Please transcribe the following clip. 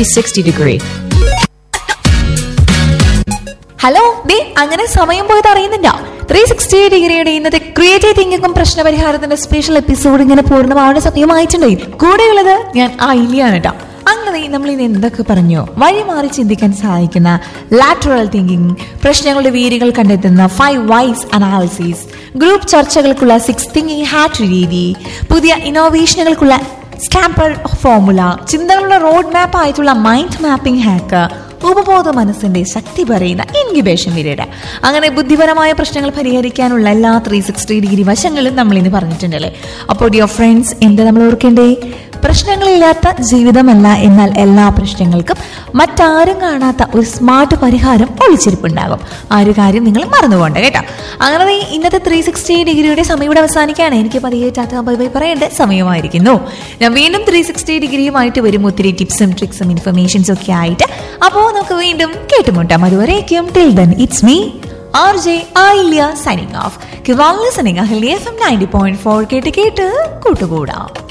360 degree. Hello ദേ അങ്ങനെ സമയം പോയത് അറിയുന്നില്ല ത്രീ സിക്സ്റ്റി ഡിഗ്രിയുടെ ഇന്നത്തെ ക്രിയേറ്റീവ് തിങ്കിങ്ങും പ്രശ്നപരിഹാരത്തിന്റെ സ്പെഷ്യൽ എപ്പിസോഡ് ഇങ്ങനെ പൂർണ്ണമാവുന്ന സമയമായിട്ടുണ്ടായി കൂടെയുള്ളത് ഞാൻ ആയില്യാണ് കേട്ടോ അങ്ങനെ നമ്മൾ ഇന്ന് എന്തൊക്കെ പറഞ്ഞു വഴി മാറി ചിന്തിക്കാൻ സഹായിക്കുന്ന ലാറ്ററൽ തിങ്കിങ് പ്രശ്നങ്ങളുടെ വീരുകൾ കണ്ടെത്തുന്ന ഫൈവ് വൈസ് അനാലിസിസ് ഗ്രൂപ്പ് ചർച്ചകൾക്കുള്ള സിക്സ് തിങ്കിങ് ഹാറ്റ് രീതി പുതിയ ഇന്നോവേഷനുകൾക്കുള്ള സ്കാമ്പർ ഫോർമുല ചിന്തകളുടെ റോഡ് മാപ്പ് ആയിട്ടുള്ള മൈൻഡ് മാപ്പിംഗ് ഹാക്ക് ഉപബോധ മനസ്സിന്റെ ശക്തി പറയുന്ന ഇൻക്യുബേഷൻ പീരീഡ് അങ്ങനെ ബുദ്ധിപരമായ പ്രശ്നങ്ങൾ പരിഹരിക്കാനുള്ള എല്ലാ ത്രീ സിക്സ്റ്റി ഡിഗ്രി വശങ്ങളും നമ്മൾ ഇന്ന് പറഞ്ഞിട്ടുണ്ടല്ലേ അപ്പോൾ ഡിയർ ഫ്രണ്ട്സ് എന്താ നമ്മൾ ഓർക്കേണ്ടേ പ്രശ്നങ്ങളില്ലാത്ത ജീവിതമല്ല എന്നാൽ എല്ലാ പ്രശ്നങ്ങൾക്കും മറ്റാരും കാണാത്ത ഒരു സ്മാർട്ട് പരിഹാരം ഒളിച്ചിരിപ്പുണ്ടാകും ആ ഒരു കാര്യം നിങ്ങൾ മറന്നുപോണ്ട കേട്ടോ അങ്ങനെ ദേ ഇന്നത്തെ ത്രീ സിക്സ്റ്റി ഡിഗ്രിയുടെ സമയം ഇവിടെ അവസാനിക്കുകയാണ് എനിക്ക് പതിയെ ടാറ്റ ബൈ ബൈ പറയേണ്ട സമയമായിരിക്കുന്നു ഞാൻ വീണ്ടും ത്രീ സിക്സ്റ്റി ഡിഗ്രിയുമായിട്ട് വരും ഒത്തിരി ടിപ്സും ട്രിക്സും ഇൻഫർമേഷൻസും ഒക്കെ ആയിട്ട് അപ്പോൾ നമുക്ക് വീണ്ടും കേട്ടുമുട്ടാം അതുവരേക്കും till then it's me R J Ayilya signing off കിവാൾ listening Ahalya F M ninety point four കേട്ട് കേട്ട് കൂട്ടുകൂടാം